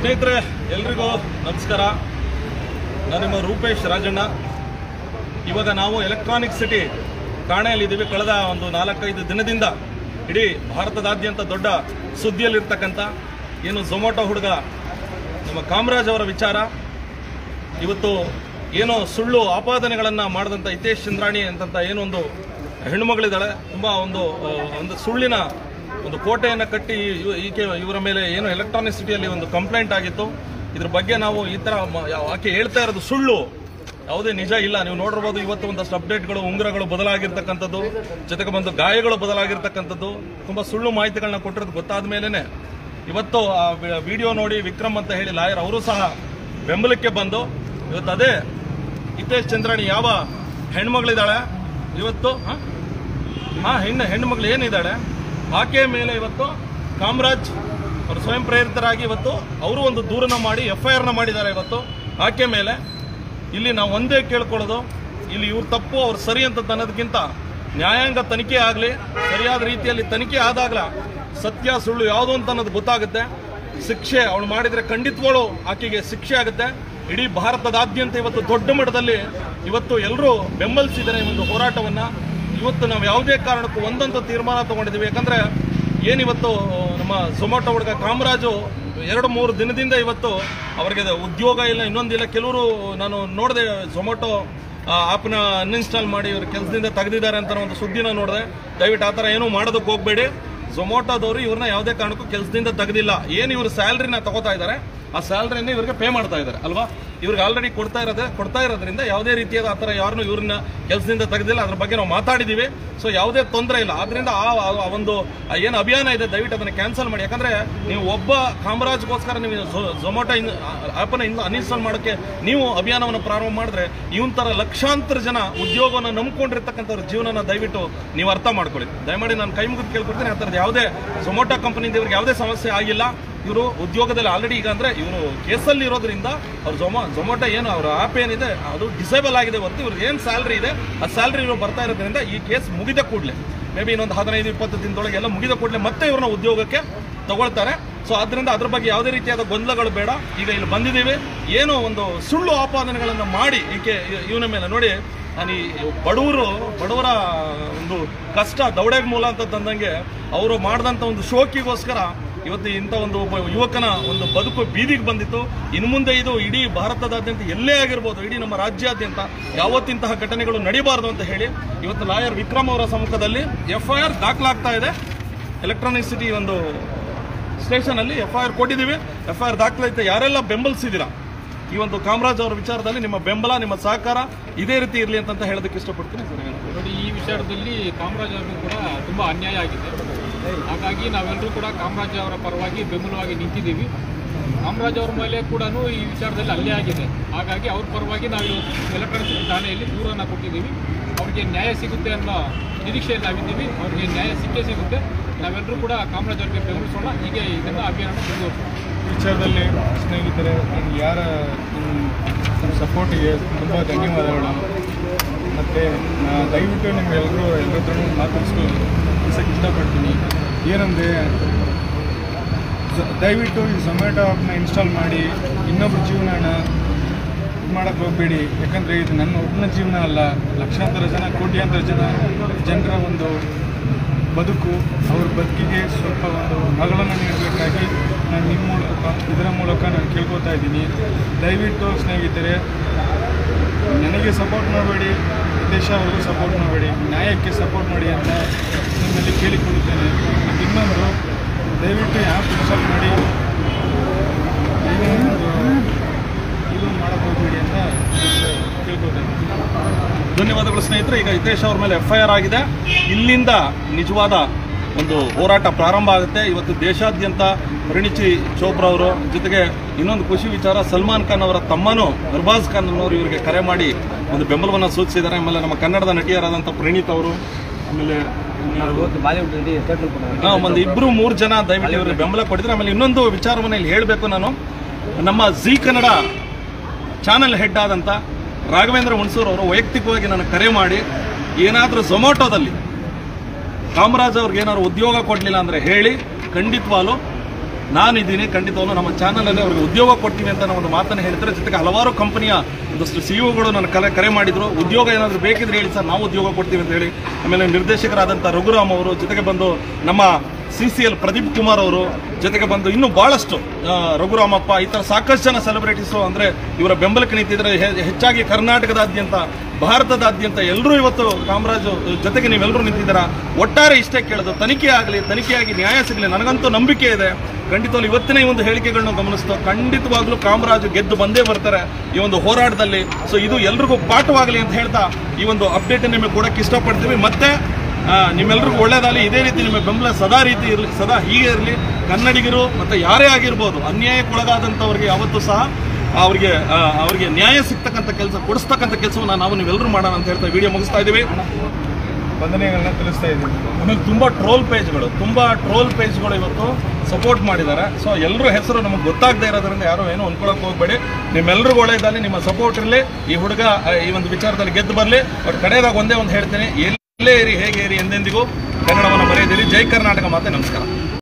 ಸ್ನೇಹಿತರೆ ಎಲ್ರಿಗೂ ನಮಸ್ಕಾರ ನಾನು ನಿಮ್ಮ ರೂಪೇಶ್ ರಾಜಣ್ಣ ಇವಾಗ ನಾವು ಎಲೆಕ್ಟ್ರಾನಿಕ್ ಸಿಟಿ ಠಾಣೆಯಲ್ಲಿದ್ದೀವಿ ಕಳೆದ ಒಂದು ನಾಲ್ಕೈದು ದಿನದಿಂದ ಇಡೀ ಭಾರತದಾದ್ಯಂತ ದೊಡ್ಡ ಸುದ್ದಿಯಲ್ಲಿರ್ತಕ್ಕಂಥ ಏನು ಝೊಮ್ಯಾಟೊ ಹುಡುಗ ನಮ್ಮ ಕಾಮರಾಜ್ ಅವರ ವಿಚಾರ ಇವತ್ತು ಏನೋ ಸುಳ್ಳು ಆಪಾದನೆಗಳನ್ನು ಮಾಡಿದಂಥ ಹಿತೇಶ್ ಚಂದ್ರಾಣಿ ಅಂತಂತ ಏನೊಂದು ಹೆಣ್ಣುಮಗಳಿದ್ದಾಳೆ ತುಂಬ ಒಂದು ಆ, ಒಂದು ಸುಳ್ಳಿನ ಒಂದು ಕೋಟೆಯನ್ನು ಕಟ್ಟಿ ಇವ- ಈಕೆ ಇವರ ಮೇಲೆ ಏನು ಎಲೆಕ್ಟ್ರಾನಿಕ್ ಸಿಟಿಯಲ್ಲಿ ಒಂದು ಕಂಪ್ಲೇಂಟ್ ಆಗಿತ್ತು ಇದ್ರ ಬಗ್ಗೆ ನಾವು ಈ ಥರ ಮ- ಯಾವ- ಆಕೆ ಹೇಳ್ತಾ ಇರೋದು ಸುಳ್ಳು ಯಾವುದೇ ನಿಜ ಇಲ್ಲ ನೀವು ನೋಡಿರ್ಬೋದು ಇವತ್ತು ಒಂದಷ್ಟು ಅಪ್ಡೇಟ್ಗಳು ಉಂಗುರಗಳು ಬದಲಾಗಿರ್ತಕ್ಕಂಥದ್ದು ಜೊತೆಗೆ ಬಂದು ಗಾಯಗಳು ಬದಲಾಗಿರ್ತಕ್ಕಂಥದ್ದು ತುಂಬ ಸುಳ್ಳು ಮಾಹಿತಿಗಳನ್ನ ಕೊಟ್ಟಿರೋದು ಗೊತ್ತಾದ ಮೇಲೇ ಇವತ್ತು ಆ ವಿಡಿಯೋ ನೋಡಿ ವಿಕ್ರಮ್ ಅಂತ ಹೇಳಿ ಲಾಯರ್ ಅವರು ಸಹ ಬೆಂಬಲಕ್ಕೆ ಬಂದು ಇವತ್ತು ಅದೇ ಹಿತೇಶ್ ಚಂದ್ರಾಣಿ ಯಾವ ಹೆಣ್ಮಗಳಿದ್ದಾಳೆ ಇವತ್ತು ಹಾ? ಹಾ ಹೆಣ್ಣು ಹೆಣ್ಣುಮಗಳು ಏನಿದ್ದಾಳೆ ಆಕೆಯ ಮೇಲೆ ಇವತ್ತು ಕಾಮರಾಜ್ ಅವರು ಸ್ವಯಂ ಪ್ರೇರಿತರಾಗಿ ಇವತ್ತು ಅವರು ಒಂದು ದೂರನ್ನ ಮಾಡಿ ಎಫ್ ಐ ಆರ್ನ ಮಾಡಿದ್ದಾರೆ ಇವತ್ತು ಆಕೆ ಮೇಲೆ ಇಲ್ಲಿ ನಾವು ಒಂದೇ ಕೇಳ್ಕೊಳ್ಳೋದು ಇಲ್ಲಿ ಇವ್ರು ತಪ್ಪು ಅವ್ರು ಸರಿ ಅಂತ ಅನ್ನೋದಕ್ಕಿಂತ ನ್ಯಾಯಾಂಗ ತನಿಖೆ ಆಗಲಿ ಸರಿಯಾದ ರೀತಿಯಲ್ಲಿ ತನಿಖೆ ಆದಾಗಲ ಸತ್ಯ ಸುಳ್ಳು ಯಾವುದು ಅಂತ ಅನ್ನೋದು ಗೊತ್ತಾಗುತ್ತೆ ಶಿಕ್ಷೆ ಅವಳು ಮಾಡಿದ್ರೆ ಖಂಡಿತವಾಳು ಆಕೆಗೆ ಶಿಕ್ಷೆ ಆಗುತ್ತೆ ಇಡೀ ಭಾರತದಾದ್ಯಂತ ಇವತ್ತು ದೊಡ್ಡ ಮಟ್ಟದಲ್ಲಿ ಇವತ್ತು ಎಲ್ಲರೂ ಬೆಂಬಲಿಸಿದ್ದಾರೆ ಈ ಒಂದು ಹೋರಾಟವನ್ನ ಇವತ್ತು ನಾವು ಯಾವುದೇ ಕಾರಣಕ್ಕೂ ಒಂದೊಂದು ತೀರ್ಮಾನ ತಗೊಂಡಿದ್ದೀವಿ ಯಾಕಂದ್ರೆ ಏನಿವತ್ತು ನಮ್ಮ ಝೊಮ್ಯಾಟೊ ಹುಡುಗ ಕಾಮರಾಜು ಎರಡು ಮೂರು ದಿನದಿಂದ ಇವತ್ತು ಅವರಿಗೆ ಉದ್ಯೋಗ ಇಲ್ಲ ಇನ್ನೊಂದಿಲ್ಲ ಕೆಲವರು ನಾನು ನೋಡಿದೆ ಝೊಮ್ಯಾಟೊ ಆ್ಯಪ್ನ ಅನ್ಇನ್ಸ್ಟಾಲ್ ಮಾಡಿ ಇವರು ಕೆಲಸದಿಂದ ತೆಗೆದಿದ್ದಾರೆ ಅಂತ ಒಂದು ಸುದ್ದಿನ ನೋಡಿದೆ ದಯವಿಟ್ಟು ಆ ಥರ ಏನೂ ಮಾಡೋದಕ್ಕೆ ಹೋಗಬೇಡಿ ಝೊಮ್ಯಾಟೊದವರು ಇವ್ರನ್ನ ಯಾವುದೇ ಕಾರಣಕ್ಕೂ ಕೆಲಸದಿಂದ ತೆಗೆದಿಲ್ಲ ಏನು ಇವರು ಸ್ಯಾಲ್ರಿನ ತಗೋತಾ ಇದ್ದಾರೆ ಆ ಸ್ಯಾಲ್ರಿನ ಇವ್ರಿಗೆ ಪೇ ಮಾಡ್ತಾ ಇದ್ದಾರೆ ಅಲ್ವಾ ಇವ್ರಿಗೆ ಆಲ್ರೆಡಿ ಕೊಡ್ತಾ ಇರೋದೇ ಕೊಡ್ತಾ ಇರೋದ್ರಿಂದ ಯಾವುದೇ ರೀತಿಯಾದ ಆ ಥರ ಯಾರನ್ನೂ ಇವ್ರನ್ನ ಕೆಲಸದಿಂದ ತೆಗೆದಿಲ್ಲ ಅದ್ರ ಬಗ್ಗೆ ನಾವು ಮಾತಾಡಿದ್ದೀವಿ ಸೊ ಯಾವುದೇ ತೊಂದರೆ ಇಲ್ಲ ಆದ್ರಿಂದ ಆ ಆ ಒಂದು ಆ ಏನು ಅಭಿಯಾನ ಇದೆ ದಯವಿಟ್ಟು ಅದನ್ನ ಕ್ಯಾನ್ಸಲ್ ಮಾಡಿ ಯಾಕಂದ್ರೆ ನೀವು ಒಬ್ಬ ಕಾಮರಾಜ್ಗೋಸ್ಕರ ನೀವು ಝೊಮ್ಯಾಟೊ ಆ್ಯಪನ್ನು ಇನ್ನು ಅನ್ಇನ್ಸ್ಟಾಲ್ ಮಾಡೋಕ್ಕೆ ನೀವು ಅಭಿಯಾನವನ್ನು ಪ್ರಾರಂಭ ಮಾಡಿದ್ರೆ ಇವನ್ ಥರ ಲಕ್ಷಾಂತರ ಜನ ಉದ್ಯೋಗವನ್ನು ನಂಬ್ಕೊಂಡಿರ್ತಕ್ಕಂಥವ್ರ ಜೀವನನ ದಯವಿಟ್ಟು ನೀವು ಅರ್ಥ ಮಾಡ್ಕೊಳ್ಳಿ ದಯಮಾಡಿ ನಾನು ಕೈ ಮುಗಿದು ಕೇಳ್ಕೊಡ್ತೀನಿ ಆ ಥರದ್ದು ಯಾವುದೇ ಝೊಮ್ಯಾಟೊ ಕಂಪನಿಯಿಂದ ಇವ್ರಿಗೆ ಯಾವುದೇ ಸಮಸ್ಯೆ ಆಗಿಲ್ಲ ಇವರು ಉದ್ಯೋಗದಲ್ಲಿ ಆಲ್ರೆಡಿ ಈಗ ಅಂದ್ರೆ ಇವರು ಕೇಸಲ್ಲಿ ಇರೋದ್ರಿಂದ ಅವ್ರ ಝೊಮಾ ಝೊಮ್ಯಾಟೊ ಏನು ಅವರ ಆ್ಯಪ್ ಏನಿದೆ ಅದು ಡಿಸೇಬಲ್ ಆಗಿದೆ ಹೊರತು ಇವ್ರಿಗೆ ಏನು ಸ್ಯಾಲ್ರಿ ಇದೆ ಆ ಸ್ಯಾಲ್ರಿ ಇವರು ಬರ್ತಾ ಇರೋದ್ರಿಂದ ಈ ಕೇಸ್ ಮುಗಿದ ಕೂಡಲೇ ಮೇ ಬಿ ಇನ್ನೊಂದು ಹದಿನೈದು ಇಪ್ಪತ್ತು ದಿನದೊಳಗೆ ಎಲ್ಲ ಮುಗಿದ ಕೂಡಲೇ ಮತ್ತೆ ಇವ್ರನ್ನ ಉದ್ಯೋಗಕ್ಕೆ ತಗೊಳ್ತಾರೆ ಸೊ ಅದರಿಂದ ಅದ್ರ ಬಗ್ಗೆ ಯಾವುದೇ ರೀತಿಯಾದ ಗೊಂದಲಗಳು ಬೇಡ ಈಗ ಇಲ್ಲಿ ಬಂದಿದ್ದೀವಿ ಏನೋ ಒಂದು ಸುಳ್ಳು ಆಪಾದನೆಗಳನ್ನು ಮಾಡಿ ಈಕೆ ಇವನ ಮೇಲೆ ನೋಡಿ ನಾನು ಈ ಬಡವರು ಬಡವರ ಒಂದು ಕಷ್ಟ ದೌಡೆಗ್ ಮೂಲ ಅಂತ ತಂದಂಗೆ ಅವರು ಮಾಡಿದಂಥ ಒಂದು ಶೋಕಿಗೋಸ್ಕರ ಇವತ್ತು ಇಂಥ ಒಂದು ಒಬ್ಬ ಯುವಕನ ಒಂದು ಬದುಕು ಬೀದಿಗೆ ಬಂದಿತ್ತು ಇನ್ನು ಮುಂದೆ ಇದು ಇಡೀ ಭಾರತದಾದ್ಯಂತ ಎಲ್ಲೇ ಆಗಿರ್ಬೋದು ಇಡೀ ನಮ್ಮ ರಾಜ್ಯಾದ್ಯಂತ ಯಾವತ್ತಿಂತಹ ಘಟನೆಗಳು ನಡೀಬಾರ್ದು ಅಂತ ಹೇಳಿ ಇವತ್ತು ಲಾಯರ್ ವಿಕ್ರಮ್ ಅವರ ಸಮ್ಮುಖದಲ್ಲಿ ಎಫ್ ಐ ಆರ್ ದಾಖಲಾಗ್ತಾ ಇದೆ ಎಲೆಕ್ಟ್ರಾನಿಕ್ ಸಿಟಿ ಒಂದು ಸ್ಟೇಷನಲ್ಲಿ ಎಫ್ ಐ ಆರ್ ಕೊಟ್ಟಿದ್ದೀವಿ ಎಫ್ ಐ ಆರ್ ದಾಖಲೈತೆ ಯಾರೆಲ್ಲ ಬೆಂಬಲಿಸಿದ್ದೀರಾ ಈ ಒಂದು ಕಾಮರಾಜ್ ಅವರ ವಿಚಾರದಲ್ಲಿ ನಿಮ್ಮ ಬೆಂಬಲ ನಿಮ್ಮ ಸಹಕಾರ ಇದೇ ರೀತಿ ಇರಲಿ ಅಂತ ಹೇಳೋದಕ್ಕೆ ಇಷ್ಟಪಡ್ತೀನಿ ಸರ್ ಏನು? ನೋಡಿ ಈ ವಿಚಾರದಲ್ಲಿ ಕಾಮರಾಜ್ ಅವ್ರಿಗೂ ಕೂಡ ತುಂಬಾ ಅನ್ಯಾಯ ಆಗಿದೆ ಹಾಗಾಗಿ ನಾವೆಲ್ಲರೂ ಕೂಡ ಕಾಮರಾಜ್ ಅವರ ಪರವಾಗಿ ಬೆಂಬಲವಾಗಿ ನಿಂತಿದ್ದೀವಿ ಕಾಮರಾಜ್ ಅವ್ರ ಮೇಲೆ ಕೂಡ ಈ ವಿಚಾರದಲ್ಲಿ ಅಲ್ಲೇ ಆಗಿದೆ ಹಾಗಾಗಿ ಅವ್ರ ಪರವಾಗಿ ನಾವು ಇವತ್ತು ಎಲೆಕ್ಟ್ರಾನಿಕ್ ಠಾಣೆಯಲ್ಲಿ ದೂರನ್ನು ಕೊಟ್ಟಿದ್ದೀವಿ ಅವ್ರಿಗೆ ನ್ಯಾಯ ಸಿಗುತ್ತೆ ಅನ್ನೋ ನಿರೀಕ್ಷೆಯಲ್ಲಿ ನಾವಿದ್ದೀವಿ ಅವ್ರಿಗೆ ನ್ಯಾಯ ಸಿಕ್ಕೇ ಸಿಗುತ್ತೆ ನಾವೆಲ್ಲರೂ ಕೂಡ ಕಾಮರಾಜ್ ಅವ್ರಿಗೆ ಬೆಂಬಲಿಸೋಣ ಹೀಗೆ ಇದನ್ನು ಅಭಿಯಾನ ಮುಂದುವರಿಸೋಣ ವಿಚಾರದಲ್ಲಿ ಸ್ನೇಹಿತರೆ ನಮ್ಗೆ ಯಾರ ಸಪೋರ್ಟಿಗೆ ತುಂಬ ಧನ್ಯವಾದಗಳು ಮತ್ತು ದಯವಿಟ್ಟು ನಿಮ್ಗೆಲ್ಲರೂ ಎಲ್ಲರತ್ರ ಮಾತಾಡಿಸ್ಕೊ ತಿಳಿಸೋಕೆ ಇಷ್ಟಪಡ್ತೀನಿ ಏನಂದರೆ ದಯವಿಟ್ಟು ಈ ಝೊಮ್ಯಾಟೊ ಆ್ಯಪ್ನ ಇನ್ಸ್ಟಾಲ್ ಮಾಡಿ ಇನ್ನೊಬ್ಬರ ಜೀವನನ ಇದು ಮಾಡೋಕ್ಕೆ ಹೋಗಬೇಡಿ ಯಾಕಂದರೆ ಇದು ನನ್ನ ಒಬ್ಬನ ಜೀವನ ಅಲ್ಲ ಲಕ್ಷಾಂತರ ಜನ ಕೋಟ್ಯಾಂತರ ಜನ ಜನರ ಒಂದು ಬದುಕು ಅವ್ರ ಬದುಕಿಗೆ ಸ್ವಲ್ಪ ಒಂದು ಮಗಳನ್ನು ನೀಡಬೇಕಾಗಿ ನಾನು ನಿಮ್ಮ ಮೂಲಕ ಇದರ ಮೂಲಕ ನಾನು ಕೇಳ್ಕೊತಾ ಇದ್ದೀನಿ ದಯವಿಟ್ಟು ಸ್ನೇಹಿತರೆ ನನಗೆ ಸಪೋರ್ಟ್ ಮಾಡಬೇಡಿ ದೇಶ ಅವ್ರಿಗೂ ಸಪೋರ್ಟ್ ಮಾಡಬೇಡಿ ನ್ಯಾಯಕ್ಕೆ ಸಪೋರ್ಟ್ ಮಾಡಿ ಅಂತ ನಿಮ್ಮಲ್ಲಿ ಕೇಳಿಕೊಳ್ಳುತ್ತೇನೆ ಮತ್ತು ಇನ್ನೊಂದು ದಯವಿಟ್ಟು ಆ್ಯಪ್ ಇನ್ಸ್ಟಾಲ್ ಮಾಡಿ ಏನೇ ಒಂದು ಇದು ಮಾಡೋಕ್ಕೆ ಹೋಗಬೇಡಿ ಅಂತ ಕೇಳ್ಕೊತೇನೆ ಧನ್ಯವಾದಗಳು ಸ್ನೇಹಿತರೆ ಈಗ ಹಿತೇಶ್ ಅವ್ರ ಮೇಲೆ ಎಫ್ ಐ ಆರ್ ಆಗಿದೆ ಇಲ್ಲಿಂದ ನಿಜವಾದ ಒಂದು ಹೋರಾಟ ಪ್ರಾರಂಭ ಆಗುತ್ತೆ ಇವತ್ತು ದೇಶಾದ್ಯಂತ ಪರಿಣಿತಿ ಚೋಪ್ರಾ ಅವರು ಜೊತೆಗೆ ಇನ್ನೊಂದು ಖುಷಿ ವಿಚಾರ ಸಲ್ಮಾನ್ ಖಾನ್ ಅವರ ತಮ್ಮನೂ ಅರ್ಬಾಜ್ ಖಾನ್ ಅನ್ನೋರು ಇವರಿಗೆ ಕರೆ ಮಾಡಿ ಒಂದು ಬೆಂಬಲವನ್ನು ಸೂಚಿಸಿದ್ದಾರೆ ಆಮೇಲೆ ನಮ್ಮ ಕನ್ನಡದ ನಟಿಯರಾದಂಥ ಪ್ರಣೀತ್ ಅವರು ಆಮೇಲೆ ಹಾ, ಒಂದು ಇಬ್ರು ಮೂರು ಜನ ದಯವಿಟ್ಟು ಇವ್ರಿಗೆ ಬೆಂಬಲ ಕೊಟ್ಟಿದ್ರೆ ಆಮೇಲೆ ಇನ್ನೊಂದು ವಿಚಾರವನ್ನು ಇಲ್ಲಿ ಹೇಳಬೇಕು ನಾನು ನಮ್ಮ ಜಿ ಕನ್ನಡ ಚಾನೆಲ್ ಹೆಡ್ ಆದಂಥ ರಾಘವೇಂದ್ರ ಹುಣಸೂರ್ ಅವರು ವೈಯಕ್ತಿಕವಾಗಿ ನನಗೆ ಕರೆ ಮಾಡಿ ಏನಾದರೂ ಝೊಮ್ಯಾಟೊದಲ್ಲಿ ಕಾಮರಾಜ್ ಅವ್ರಿಗೆ ಏನಾದ್ರು ಉದ್ಯೋಗ ಕೊಡಲಿಲ್ಲ ಅಂದರೆ ಹೇಳಿ ಖಂಡಿತವಾಲು ನಾನಿದ್ದೀನಿ ಖಂಡಿತವೂ ನಮ್ಮ ಚಾನಲಲ್ಲಿ ಅವರಿಗೆ ಉದ್ಯೋಗ ಕೊಡ್ತೀವಿ ಅಂತ ನಾವು ಒಂದು ಮಾತನ್ನು ಹೇಳ್ತಾರೆ ಜೊತೆಗೆ ಹಲವಾರು ಕಂಪನಿಯ ಒಂದಷ್ಟು ಸಿಇಒಗಳು ನನ್ನ ಕರೆ ಕರೆ ಮಾಡಿದ್ರು ಉದ್ಯೋಗ ಏನಾದರೂ ಬೇಕಿದ್ರೆ ಹೇಳಿ ಸರ್ ನಾವು ಉದ್ಯೋಗ ಕೊಡ್ತೀವಿ ಅಂತ ಹೇಳಿ ಆಮೇಲೆ ನಿರ್ದೇಶಕರಾದಂಥ ರಘುರಾಮ್ ಅವರು ಜೊತೆಗೆ ಬಂದು ನಮ್ಮ C C L Pradeep Kumar ಅವರು ಜೊತೆಗೆ ಬಂದು ಇನ್ನೂ ಬಹಳಷ್ಟು ಆ, ರಘುರಾಮಪ್ಪ ಈ ಥರ ಸಾಕಷ್ಟು ಜನ ಸೆಲೆಬ್ರಿಟೀಸು ಅಂದರೆ ಇವರ ಬೆಂಬಲಕ್ಕೆ ನಿಂತಿದ್ದಾರೆ ಹೆ- ಹೆಚ್ಚಾಗಿ ಕರ್ನಾಟಕದಾದ್ಯಂತ ಭಾರತದಾದ್ಯಂತ ಎಲ್ಲರೂ ಇವತ್ತು ಕಾಮರಾಜು ಜೊತೆಗೆ ನೀವೆಲ್ಲರೂ ನಿಂತಿದ್ದೀರಾ ಒಟ್ಟಾರೆ ಇಷ್ಟೇ ಕೇಳೋದು ತನಿಖೆ ಆಗಲಿ ತನಿಖೆಯಾಗಿ ನ್ಯಾಯ ಸಿಗಲಿ ನನಗಂತೂ ನಂಬಿಕೆ ಇದೆ ಖಂಡಿತವಾಗ್ಲೂ ಇವತ್ತಿನ ಈ ಒಂದು ಹೇಳಿಕೆಗಳನ್ನ ಗಮನಿಸ್ತು ಖಂಡಿತವಾಗ್ಲೂ ಕಾಮರಾಜು ಗೆದ್ದು ಬಂದೇ ಬರ್ತಾರೆ ಈ ಒಂದು ಹೋರಾಟದಲ್ಲಿ ಸೊ ಇದು ಎಲ್ರಿಗೂ ಪಾಠವಾಗಲಿ ಅಂತ ಹೇಳ್ತಾ ಈ ಒಂದು ಅಪ್ಡೇಟ್ ನಿಮಗೆ ಕೊಡಕ್ಕೆ ಇಷ್ಟಪಡ್ತೀವಿ ಮತ್ತೆ ಆ, ನಿಮ್ಮೆಲ್ರಿಗೂ ಒಳ್ಳೇದಾಗಲಿ ಇದೇ ರೀತಿ ನಿಮ್ಮ ಬೆಂಬಲ ಸದಾ ರೀತಿ ಇರಲಿ ಸದಾ ಹೀಗೆ ಇರಲಿ ಕನ್ನಡಿಗರು ಮತ್ತು ಯಾರೇ ಆಗಿರ್ಬೋದು ಅನ್ಯಾಯಕ್ಕೊಳಗಾದಂಥವ್ರಿಗೆ ಯಾವತ್ತೂ ಸಹ ಅವರಿಗೆ ಆ, ಅವರಿಗೆ ನ್ಯಾಯ ಸಿಗ್ತಕ್ಕಂಥ ಕೆಲಸ ಕೊಡಿಸ್ತಕ್ಕಂಥ ಕೆಲಸವನ್ನು ನಾವು ನೀವೆಲ್ಲರೂ ಮಾಡೋಣ ಅಂತ ಹೇಳ್ತಾ ವಿಡಿಯೋ ಮುಗಿಸ್ತಾ ಇದ್ದೀವಿ ವಂದನೆಗಳನ್ನ ತಿಳಿಸ್ತಾ ಇದ್ದೀನಿ ಆಮೇಲೆ ತುಂಬ ಟ್ರೋಲ್ ಪೇಜ್ಗಳು ತುಂಬ ಟ್ರೋಲ್ ಪೇಜ್ಗಳು ಇವತ್ತು ಸಪೋರ್ಟ್ ಮಾಡಿದ್ದಾರೆ ಸೊ ಎಲ್ಲರ ಹೆಸರು ನಮಗೆ ಗೊತ್ತಾಗದೇ ಇರೋದ್ರಿಂದ ಯಾರು ಏನು ಅನ್ಕೊಳಕ್ ಹೋಗ್ಬೇಡಿ ನಿಮ್ಮೆಲ್ಲರಿಗೂ ಒಳ್ಳೆಯದಲ್ಲಿ ನಿಮ್ಮ ಸಪೋರ್ಟ್ ಇರಲಿ ಈ ಹುಡುಗ ಆ, ಈ ಒಂದು ವಿಚಾರದಲ್ಲಿ ಗೆದ್ದು ಬರಲಿ ಬಟ್ ಕಡೆಯದಾಗ ಒಂದೇ ಒಂದು ಹೇಳ್ತೀನಿ ಎಲ್ಲೇ ಇರಿ ಹೇಗೆ ಇರಿ ಎಂದೆಂದಿಗೂ ಕನ್ನಡವನ್ನು ಬರೆಯದಿರಿ ಜೈ ಕರ್ನಾಟಕ ಮಾತೆ ನಮಸ್ಕಾರ